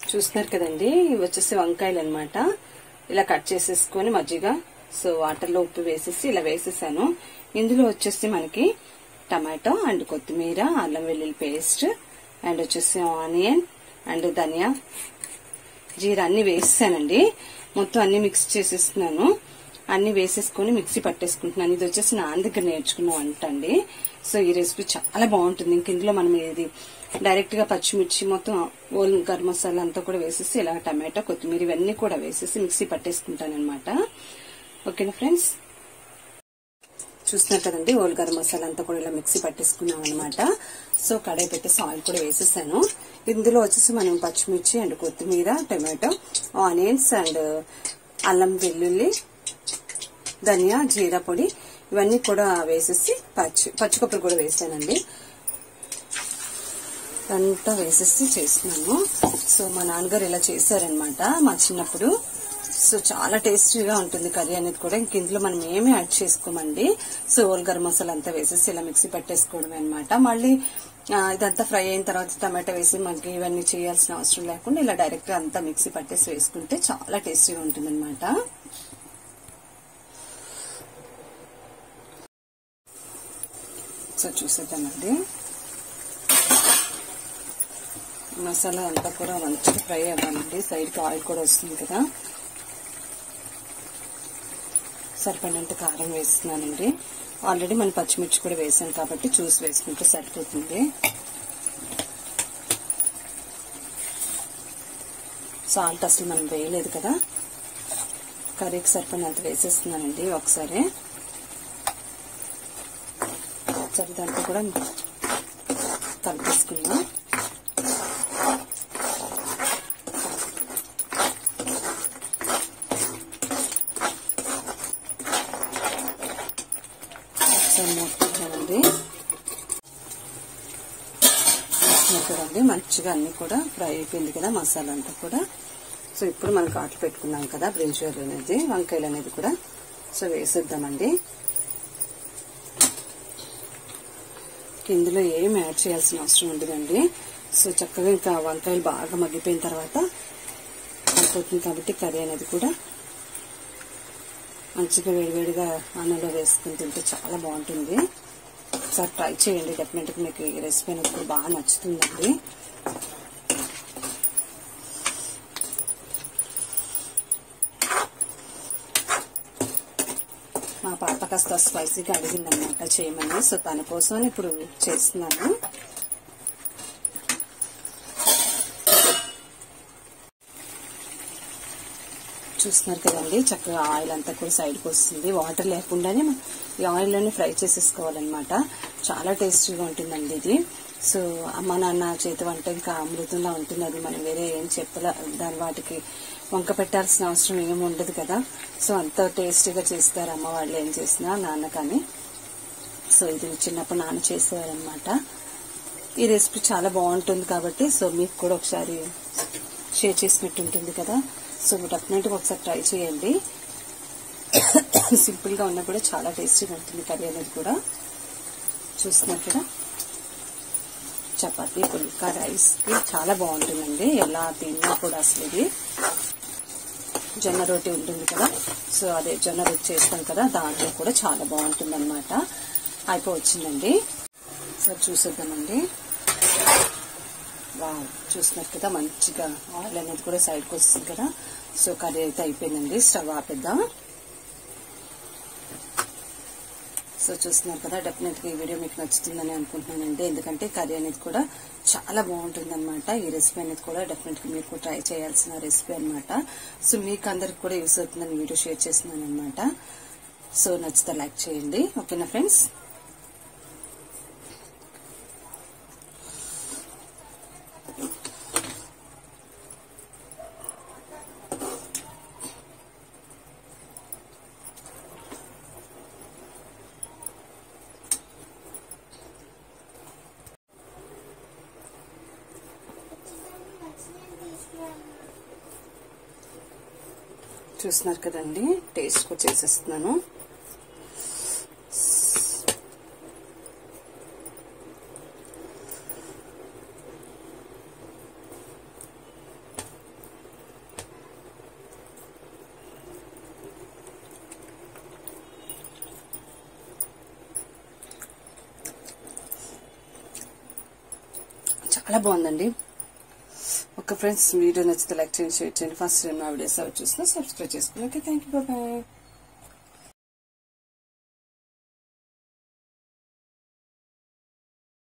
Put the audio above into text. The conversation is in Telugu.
చూస్తున్నారు కదండి ఇవి వచ్చేసి వంకాయలు అనమాట ఇలా కట్ చేసేసుకొని మజ్జిగ సో వాటర్లో ఉప్పు వేసేసి ఇలా వేసేసాను ఇందులో వచ్చేసి మనకి టమాటో అండ్ కొత్తిమీర అల్లం వెల్లుల్లి పేస్ట్ అండ్ వచ్చేసి ఆనియన్ అండ్ ధనియా జీరా అన్ని వేసేసానండి మొత్తం అన్ని మిక్స్ చేసేస్తున్నాను అన్ని వేసేసుకొని మిక్సీ పట్టేసుకుంటున్నాను ఇది వచ్చేసి నా దగ్గర నేర్చుకున్న వంట అండి సో ఈ రెసిపీ చాలా బాగుంటుంది ఇంక ఇందులో మనం ఇది డైరెక్ట్ గా పచ్చిమిర్చి మొత్తం ఓల్ గరం మసాలా అంతా కూడా వేసేసి ఇలా టమాటో కొత్తిమీర ఇవన్నీ కూడా వేసేసి మిక్సీ పట్టేసుకుంటాను అనమాట ఓకేనా ఫ్రెండ్స్ చూస్తున్నారు కదండి ఓల్ గరం మసాలా అంతా కూడా ఇలా మిక్సీ పట్టేసుకున్నాం అనమాట సో కడాయి పెట్టేసి ఆయిల్ కూడా వేసేసాను ఇందులో వచ్చేసి మనం పచ్చిమిర్చి అండ్ కొత్తిమీర టమాటో ఆనియన్స్ అండ్ అల్లం వెల్లుల్లి ధనియా జీరా పొడి ఇవన్నీ కూడా వేసేసి పచ్చి పచ్చికొబ్బరి కూడా వేసానండి అంతా వేసేసి చేస్తున్నాను సో మా నాన్నగారు ఇలా చేశారనమాట మా చిన్నప్పుడు సో చాలా టేస్టీగా ఉంటుంది కర్రీ అనేది కూడా ఇంక ఇందులో మనం ఏమీ యాడ్ చేసుకోమండి సో ఓల్ గరం మసాలా అంతా వేసేసి ఇలా మిక్సీ పట్టేసుకోవడమే అనమాట మళ్ళీ ఆ, ఇదంతా ఫ్రై అయిన తర్వాత టమాటా వేసి మనకి ఇవన్నీ చేయాల్సిన అవసరం లేకుండా ఇలా డైరెక్ట్ గా అంతా మిక్సీ పట్టేసి వేసుకుంటే చాలా టేస్టీగా ఉంటుంది అనమాట సో చూసేద్దామండి మసాలా అంతా కూడా మంచిగా ఫ్రై అవ్వాలండి సైడ్కి ఆయిల్ కూడా వస్తుంది కదా సరిపడినంత కారం వేస్తున్నానండి ఆల్రెడీ మనం పచ్చిమిర్చి కూడా వేసాం కాబట్టి చూసి వేసుకుంటే సరిపోతుంది సాల్ట్ అసలు మనం వేయలేదు కదా కర్రీకి సరిపడినంత వేసేస్తున్నానండి ఒకసారి ఒకసారి దాంట్లో కూడా కలిపేసుకుందాం ఒకసారి మూడుకుంటామండి కదండి మంచిగా అన్ని కూడా ఫ్రై అయిపోయింది కదా మసాలా అంతా కూడా సో ఇప్పుడు మనం కాట్లు పెట్టుకున్నాం కదా బ్రింజాల్ అనేది వంకాయలు అనేది కూడా సో వేసేద్దామండి ఇందులో ఏం యాడ్ చేయాల్సిన అవసరం ఉండదండి సో చక్కగా ఇంకా వంకాయలు బాగా మగ్గిపోయిన తర్వాత అయిపోతుంది కాబట్టి కర్రీ అనేది కూడా మంచిగా వేడివేడిగా అన్నంలో వేసుకుని తింటే చాలా బాగుంటుంది ఒకసారి ట్రై చేయండి డెఫినెట్గా మీకు ఈ రెసిపీ అనేది కూడా బాగా నచ్చుతుందండి మా పాప కాస్త స్పైసీగా అడిగిందనమాట చేయమని సో తన కోసం ఇప్పుడు చేస్తున్నాను చూస్తున్నారు కదండి చక్కగా ఆయిల్ అంతా కూడా సైడ్కి వస్తుంది వాటర్ లేకుండానే మనం ఈ ఆయిల్లోనే ఫ్రై చేసేసుకోవాలన్నమాట చాలా టేస్టీగా ఉంటుందండి ఇది సో అమ్మ నాన్న చేతి వంట ఇంకా అమృతంలా ఉంటుంది అది మనం వేరే ఏం చెప్పలే దాని వాటికి వంక పెట్టాల్సిన అవసరం ఏమి ఉండదు కదా సో అంత టేస్టీగా చేస్తారు అమ్మ వాళ్ళు ఏం చేసినా నాన్న కానీ సో ఇది చిన్నప్పుడు నాన్న చేసేవారనమాట ఈ రెసిపీ చాలా బాగుంటుంది కాబట్టి సో మీకు కూడా ఒకసారి షేర్ చేసినట్టు ఉంటుంది కదా సో డెఫినెట్గా ఒకసారి ట్రై చేయండి సింపుల్గా ఉన్నా కూడా చాలా టేస్టీగా ఉంటుంది కర్రీ అనేది కూడా చూస్తున్నారు కదా చపాతీ పుల్కా రైస్ ఇది చాలా బాగుంటుందండి ఎలా తిన్నా కూడా అసలు ఇది జొన్న రొట్టి ఉంటుంది కదా సో అదే జొన్న రొట్టి చేస్తాం కదా దాంట్లో కూడా చాలా బాగుంటుంది అనమాట అయిపోవచ్చిందండి సో చూసేద్దామండి వావ్ చూస్తున్నారు కదా మంచిగా ఆయిల్ అనేది కూడా సైడ్కి వస్తుంది కదా సో కర్రీ అయితే అయిపోయిందండి స్టవ్ ఆపేద్దాం సో చూస్తున్నారు కదా డెఫినెట్గా ఈ వీడియో మీకు నచ్చుతుందని అనుకుంటున్నానండి ఎందుకంటే కర్రీ అనేది కూడా చాలా బాగుంటుంది అనమాట ఈ రెసిపీ అనేది కూడా డెఫినెట్గా మీరు కూడా ట్రై చేయాల్సిన రెసిపీ అనమాట సో మీకు అందరికి కూడా యూస్ అవుతుందని వీడియో షేర్ చేస్తున్నాను అనమాట సో నచ్చితే లైక్ చేయండి ఓకేనా ఫ్రెండ్స్ చూస్తున్నారు కదండి టేస్ట్ కూడా చేసేస్తున్నాను చాలా బాగుందండి ఒక ఫ్రెండ్స్ వీడియో నచ్చితే లైక్ చేయండి షేర్ చేయండి ఫస్ట్ టైం నా వీడియోస్ చూసినా సబ్స్క్రైబ్ చేసుకోండి ఓకే థ్యాంక్ యూ బాయ్